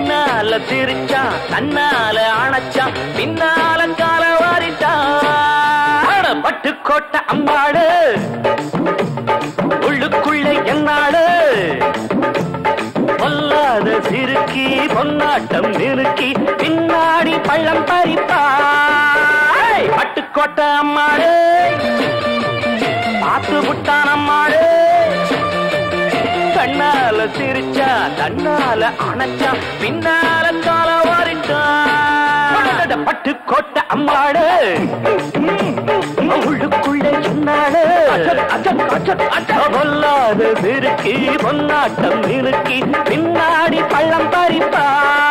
கண்ணால சிரிச்சான் தன்னால அணைச்சான் பின்னால கால வாரிட்டான் பட்டு கோட்டை அம்மாடு உள்ளுக்குள்ள என்னாடு பொல்லாத சிறுக்கி பொன்னாட்டம் நிறுக்கி பின்னாடி பள்ளம் பறிப்பாய் பட்டுக்கோட்டை அம்மாடு பார்த்து விட்டான் அம்மாடு கண்ணால சிரிச்சா தன்னால அணைச்சா பின்னால கால வாரிட்டான் பட்டுக்கோட்டை அம்மாடு உள்ளுக்குள்ள சொன்னாடு பொல்லாத சிறுக்கி பொன்னாட்டம் நிறுக்கி பின்னாடி பள்ளம் பறிப்பா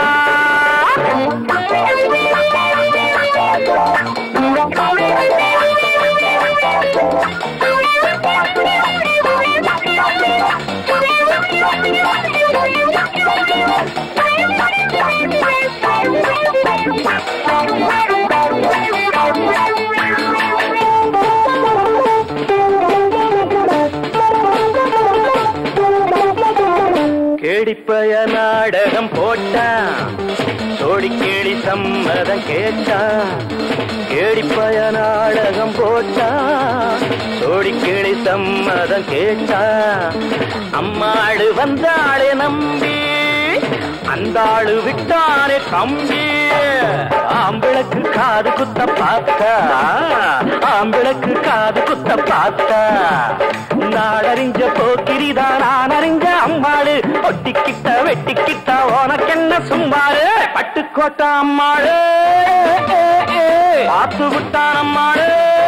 கேடிப்பய நாடகம் போட்டான் சோடி கேடி சம்மதம் கேட்டான் கேடிப்பய நாடகம் போட்டான் சோடி கேடி சம்மதம் கேட்டான் அம்மாடு வந்தாளே நம்பி அந்த ஆளு விட்டானே கம்பி ஆம்பிளக்கு காது குத்த பார்த்தா ஆம்பிளக்கு காது குத்த பார்த்தா நாடறிஞ்ச போக்கிரிதான் நான் அறிஞ்ச அம்மாடு ஒட்டிக்கிட்ட வெட்டிக்கிட்ட உனக்கென்ன சும்மாடு பட்டுக்கோட்டை அம்மாடு பார்த்து விட்டான் அம்மாடு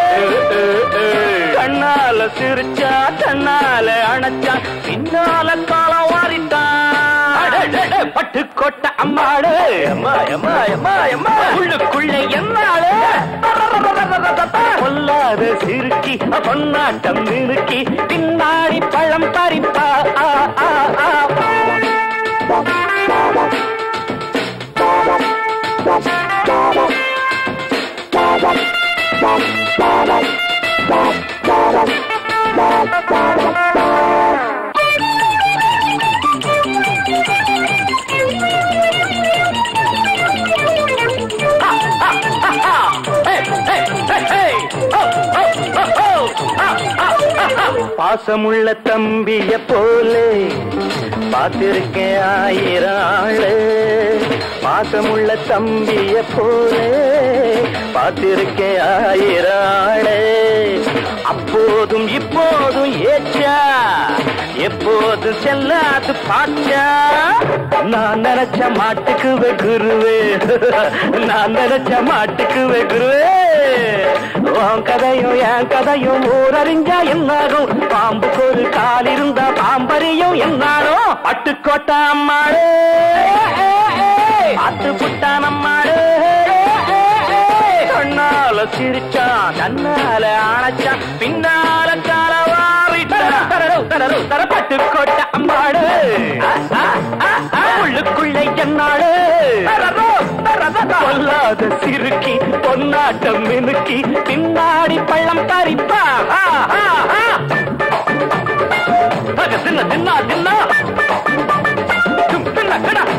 கண்ணால சிரிச்சா கண்ணால அணைச்சா பின்னால காலம் வாரிட்டான் பட்டுக்கோட்டை அம்மாடு அம்மா அம்மா அம்மா அம்மா உள்ளுக்குள்ள என்னாடு பொல்லாத சிறுக்கி பொன்னாட்டம் நிறுக்கி பின்னாடி பழம் பறிப்பா ஆ, ஆ, ஆ. பாசமுள்ள தம்பிய போலே பார்த்திருக்கேன் ஆயிரம் ஆளு பாசமுள்ள தம்பிய போலே பார்த்திருக்கேன் ஆயிரம் ஆளு அப்போதும் இப்போதும் ஏச்சா எப்போதும் செல்லாது பாச்சா நான் நினைச்ச மாட்டுக்கு வெகுருவே நான் நினைச்ச மாட்டுக்கு வெகுருவே உன் கதையும் என் கதையும் ஊரறிஞ்சா என்னாகும் பாம்புக்கு ஒரு கால் இருந்தா பாம்பறியும் என்னாலும் பட்டுக்கோட்டை அம்மாடு பார்த்து புட்டான் அம்மாடு கண்ணால சிரிச்சான் தன்னால அணைச்சான் பின்னால கால வாரிட்டான் தரரு தர பட்டுக்கோட்டை அம்மாடு உள்ளுக்குள்ள என்னாடு சொல்லாத சிறுக்கி பொன்னாட்டம் மினுக்கி பின்னாடி பள்ளம் பறிப்பா சின்ன சின்ன சின்ன சின்ன